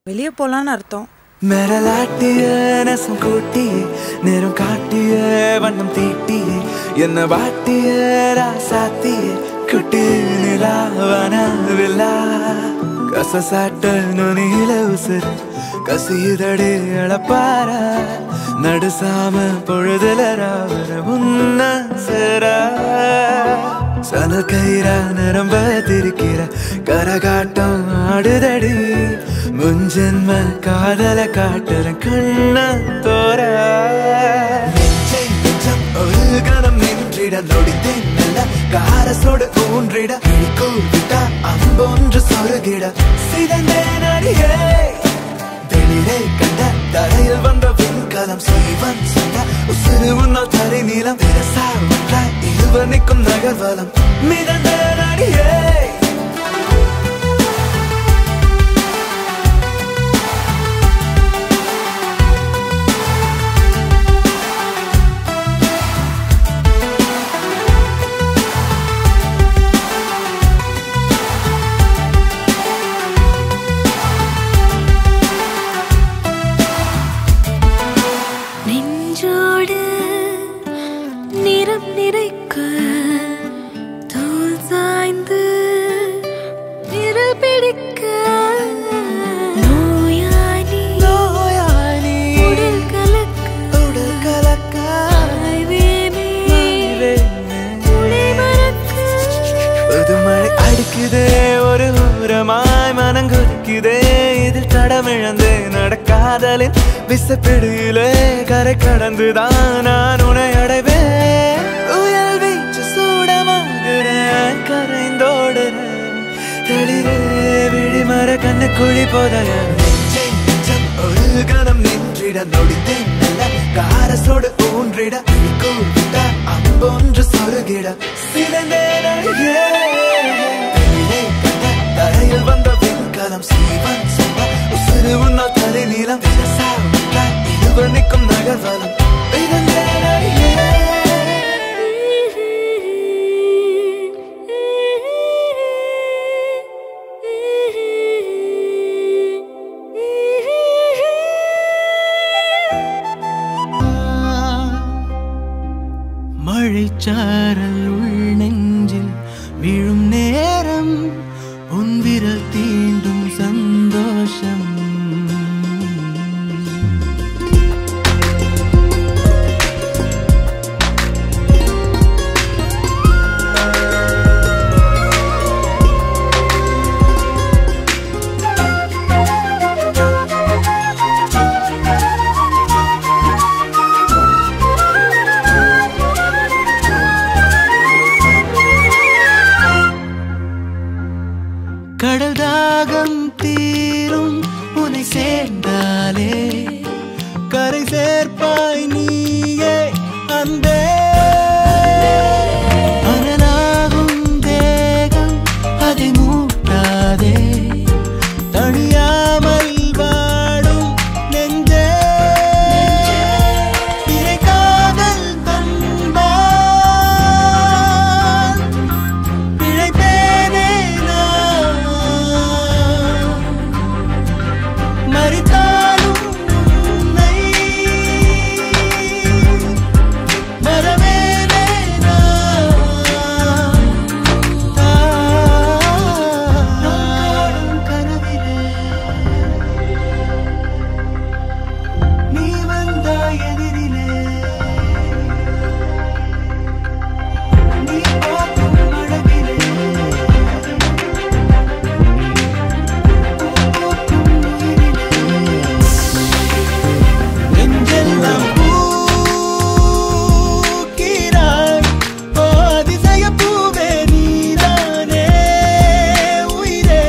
வெளியே போகலான்னு அர்த்தம் மிரலாட்டிய நெசம் கூட்டியே நேரம் காட்டிய வண்ணம் தீட்டியே என்ன வாட்டிய ராசாத்தியே குட்டி நிலாவனவில்லா கசசாட்ட நுனியில உசுறு கசியுதடி அளப்பார நடுசாம பொழுதுல ராவர முன்ன சேர சனல் கயிறா நிரம்ப திரிக்கிற கரகாட்டம் ஆடுதடி முன்ஜென்ம காதல காட்டுற கண்ண தோற நெஞ்சை நெஞ்சம் ஒரு கணம் நின்றிட நொடித்தேன் நல்ல காரசோடு ஊன்றிட கூவிட்ட அம்பொன்று சொருகிட சிதந்தேன் அடியே வெளிரே கண்ட தரையில் வந்த விண்கலம் செய்வன் சொந்த உசுறு உன்னால் தரை நீளம் விரசா ஒன்றாய் இருவர் நிற்கும் நகர்வலம் மிதந்த நடிகை நெஞ்சோடு நிறம் நிறைக்க தோல் சாய்ந்து விரல் பிடிக்க நோயாளி நோயாளி உடல் கலக்க உடல் கலக்க வேமே உடை மறக்க புதுமழை அடிக்குதே ஒரு ஓரமாய் மனம் கொதிக்குதே இதில் தடமிழந்து நடக்காதலின் விசப்பிடியிலே கரை கடந்துதான் நான் உன்னை அடைவேன் உயல் வீச்சு சூடமாகிறேன் கரைந்தோடுறேன் தெளிரே விழிமர கண்ணு குழி போதைய நெஞ்சை நெஞ்சம் ஒரு கணம் நின்றிட நொடித்தேன் நல்ல காரசோடு ஊன்றிட கூவிட்ட அம்பொன்று சொருகிட சிறந்தேன் அழகே. வெளியே கண்ட தரையில் வந்த விண்கலம் சீவன் சொந்த உசுறு உன்னால் தலை நீளம் விரசா ஒன்றாய் இருவர் நிற்கும் நகர்வலம் மிதந்தேன் அழகே. மழைச்சாரல் உள் நெஞ்சில் விழும் நேரம் உன் விரல் தீண்டும் சந்தோஷம் கடல் தாகம் தீரும் உன்னை சேர்ந்தாலே கரை சேர்ப்பாய் நீயே அன்பே அனலாகும் தேகம் அதை மூட்டாதே தணியாமல் வாடும் நெஞ்சே இறை காதல் தந்தால் பிழைப்பேனே நான். மரித்தாலும் உன்னை மறவேனே நான். நாடும் கனவிலே நீ வந்தாய் எதிரிலே நீ பார்க்கும் அழகிலே நெஞ்செல்லாம் பூக்கிறாய் ஓ அதிசய பூவே நீதானே உயிரே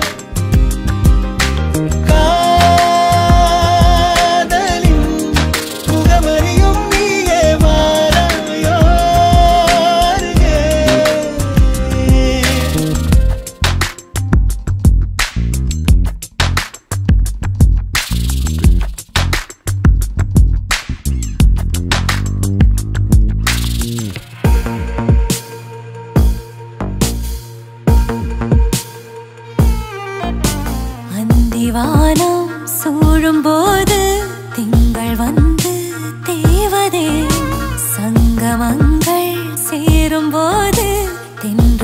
காதலின் முகமறியும் நீயே வாராயோ அருகே அந்திவானம்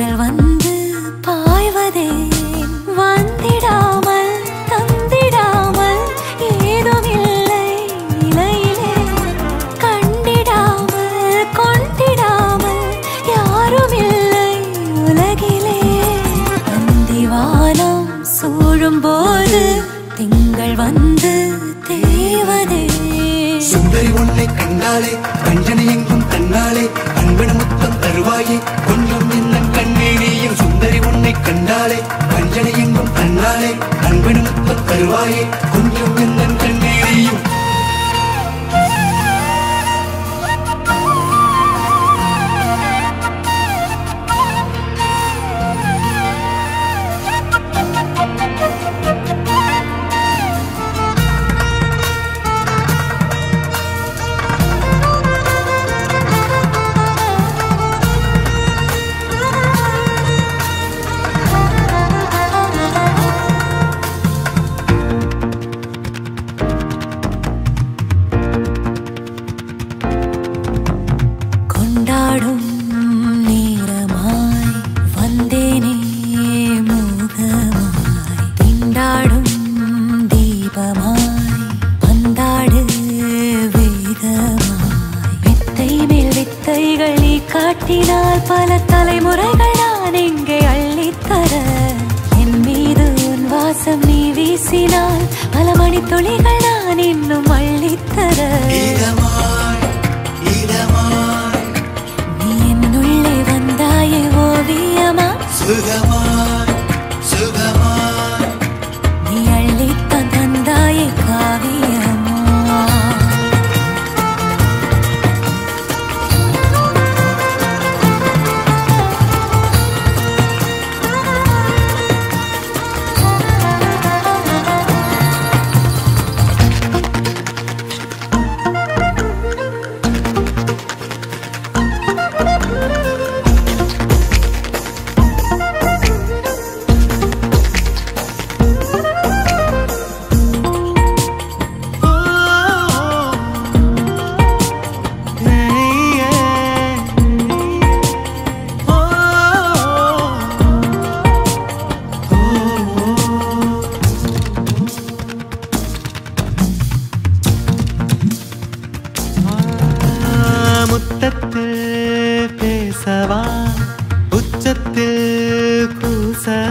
தென்றல் வந்து பாய்வதே வந்திடாமல் தந்திடாமல் ஏதும் இல்லை நிலையிலே கண்டிடாமல் கொண்டிடாமல் யாரும் இல்லை உலகிலே அந்திவானம் சூழும் போது திங்கள் வந்து தேவதே சுந்தரி உன்னை கண்டாலே கஞ்சனை எங்கும் தன்னாலே அன்பன முத்தம் தருவாயே கொஞ்சம் என்ன கண்ணீரியும் சுந்தரி உன்னை கண்டாலே கஞ்சனை எங்கும் தன்னாலே அன்பன முத்தம் தருவாயே கொஞ்சம் என்ன கண்ணீரியும் கொண்டாடும் நேரமாய் வந்தேனே மூகமாய் திண்டாடும் தீபமாய் பந்தாடு வேகமாய் வித்தை மேல் வித்தைகள் நீ காட்டினால் பல தலைமுறைகள் நான் இங்கே அள்ளித்தர என் மீது உன் வாசம் நீ வீசினால் பல மணி துளிகள் நான் இன்னும் அள்ளித்தர இதமாய் இதமாய் நீ என்னுள்ளே வந்தாயே ஓவியமா சுகமாய் சுகமாய் நீ அள்ளித்தான் தந்தாயே காவியமா முத்தத்தில் பேசவா உச்சத்தில் கூசவா